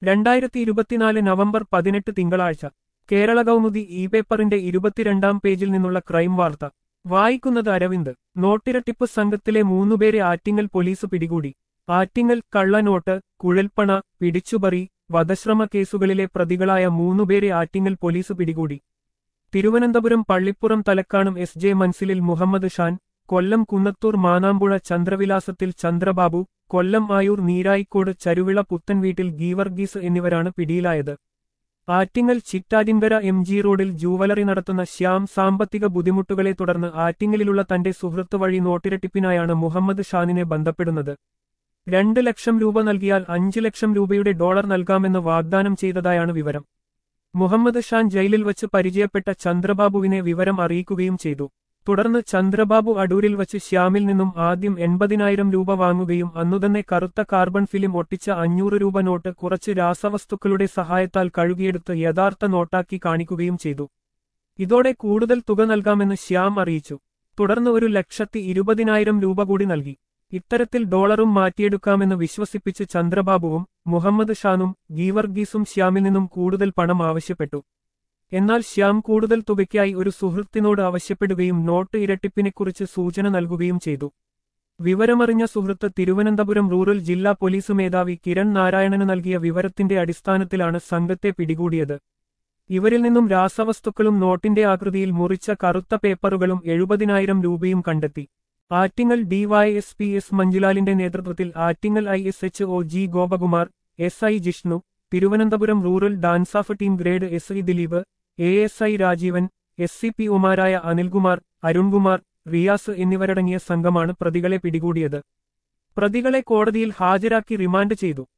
രണ്ടായിരത്തി ഇരുപത്തിനാല് നവംബർ പതിനെട്ട് തിങ്കളാഴ്ച കേരള കൗമുദി ഇ പേപ്പറിന്റെ ഇരുപത്തിരണ്ടാം പേജിൽ നിന്നുള്ള ക്രൈം വാർത്ത വായിക്കുന്നത് അരവിന്ദ് നോട്ടിരട്ടിപ്പ് സംഘത്തിലെ മൂന്നുപേരെ ആറ്റിങ്ങൽ പോലീസ് പിടികൂടി ആറ്റിങ്ങൽ കള്ളനോട്ട് കുഴൽപ്പണ പിടിച്ചുപറി വധശ്രമ കേസുകളിലെ പ്രതികളായ മൂന്നുപേരെ ആറ്റിങ്ങൽ പോലീസ് പിടികൂടി തിരുവനന്തപുരം പള്ളിപ്പുറം തലക്കാണും എസ് ജെ മൻസിലിൽ മുഹമ്മദ് ഷാൻ കൊല്ലം കുന്നത്തൂർ മാനാമ്പുഴ ചന്ദ്രവിലാസത്തിൽ ചന്ദ്രബാബു കൊല്ലം ആയൂർ നീരായിക്കോട് ചരുവിള പുത്തൻ വീട്ടിൽ ഗീവർഗീസ് എന്നിവരാണ് പിടിയിലായത് ആറ്റിങ്ങൽ ചിറ്റാറ്റിൻകര എം ജി റോഡിൽ ജൂവലറി നടത്തുന്ന ശ്യാം സാമ്പത്തിക ബുദ്ധിമുട്ടുകളെ തുടർന്ന് ആറ്റിങ്ങലിലുള്ള തന്റെ സുഹൃത്ത് വഴി നോട്ടിരട്ടിപ്പിനായാണ് മുഹമ്മദ് ഷാനിനെ ബന്ധപ്പെടുന്നത് രണ്ട് ലക്ഷം രൂപ നൽകിയാൽ അഞ്ച് ലക്ഷം രൂപയുടെ ഡോളർ നൽകാമെന്ന് വാഗ്ദാനം ചെയ്തതായാണ് വിവരം മുഹമ്മദ് ഷാൻ ജയിലിൽ വച്ച് പരിചയപ്പെട്ട ചന്ദ്രബാബുവിനെ വിവരം അറിയിക്കുകയും ചെയ്തു തുടർന്ന് ചന്ദ്രബാബു അടൂരിൽ വച്ച് ശ്യാമിൽ നിന്നും ആദ്യം എൺപതിനായിരം രൂപ വാങ്ങുകയും അന്നുതന്നെ കറുത്ത കാർബൺ ഫിലിം ഒട്ടിച്ച അഞ്ഞൂറ് രൂപ നോട്ട് കുറച്ച് രാസവസ്തുക്കളുടെ സഹായത്താൽ കഴുകിയെടുത്ത് യഥാർത്ഥ നോട്ടാക്കി കാണിക്കുകയും ചെയ്തു ഇതോടെ കൂടുതൽ തുക നൽകാമെന്ന് ശ്യാം അറിയിച്ചു തുടർന്ന് ഒരു ലക്ഷത്തി ഇരുപതിനായിരം രൂപ കൂടി നൽകി ഇത്തരത്തിൽ ഡോളറും മാറ്റിയെടുക്കാമെന്ന് വിശ്വസിപ്പിച്ച് ചന്ദ്രബാബുവും മുഹമ്മദ് ഷാനും ഗീവർഗീസും ശ്യാമിൽ നിന്നും കൂടുതൽ പണം ആവശ്യപ്പെട്ടു എന്നാൽ ശ്യാം കൂടുതൽ തുകയ്ക്കായി ഒരു സുഹൃത്തിനോട് ആവശ്യപ്പെടുകയും നോട്ട് ഇരട്ടിപ്പിനെക്കുറിച്ച് സൂചന നൽകുകയും ചെയ്തു വിവരമറിഞ്ഞ സുഹൃത്ത് തിരുവനന്തപുരം റൂറൽ ജില്ലാ പോലീസ് മേധാവി കിരൺ നാരായണന് നൽകിയ വിവരത്തിന്റെ അടിസ്ഥാനത്തിലാണ് സംഘത്തെ പിടികൂടിയത് ഇവരിൽ നിന്നും രാസവസ്തുക്കളും നോട്ടിന്റെ ആകൃതിയിൽ മുറിച്ച കറുത്ത പേപ്പറുകളും എഴുപതിനായിരം രൂപയും കണ്ടെത്തി ആറ്റിങ്ങൽ ഡിവൈഎസ്പി എസ് മഞ്ജുലാലിന്റെ നേതൃത്വത്തിൽ Attingal I S H O G Gopakumar S I Jishnu Thiruvananthapuram rural DANSAF team grade S I Dileep A S I Rajeevan S C P ഒമാരായ അനിൽകുമാർ അരുൺകുമാർ റിയാസ് എന്നിവരടങ്ങിയ സംഘമാണ് പ്രതികളെ പിടികൂടിയത് പ്രതികളെ കോടതിയിൽ ഹാജരാക്കി റിമാൻഡ് ചെയ്തു